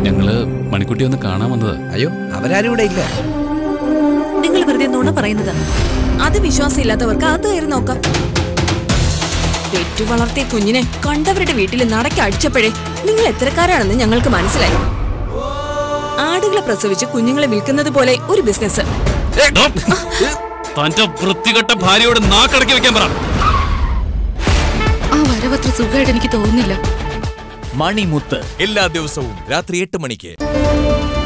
ഞങ്ങള് മണിക്കുട്ടി ഒന്ന് കാണാൻ വന്നതാ അയ്യോ അവരാരും ഇവിടെ ഇല്ല നിങ്ങൾ വെറുതെ നുണ പറയുന്നത് അത് വിശ്വാസമില്ലാത്തവർക്ക് അകത്ത് കയറി നോക്കാം പെറ്റു വളർത്തിയ കുഞ്ഞിനെ കണ്ടവരുടെ വീട്ടിൽ നടക്കി അടിച്ചപ്പോഴേ നിങ്ങൾ എത്രക്കാരാണെന്ന് ഞങ്ങൾക്ക് മനസ്സിലായി ആടുകളെ പ്രസവിച്ച് കുഞ്ഞുങ്ങളെ വിൽക്കുന്നത് പോലെ ഒരു ബിസിനസ് തന്റെ വൃത്തികെട്ട ഭാര്യയോട് നാക്കടക്കി വെക്കാൻ പറ ആ വരവത്ര സുഖമായിട്ട് എനിക്ക് തോന്നുന്നില്ല മണിമുത്ത് എല്ലാ ദിവസവും രാത്രി എട്ട് മണിക്ക്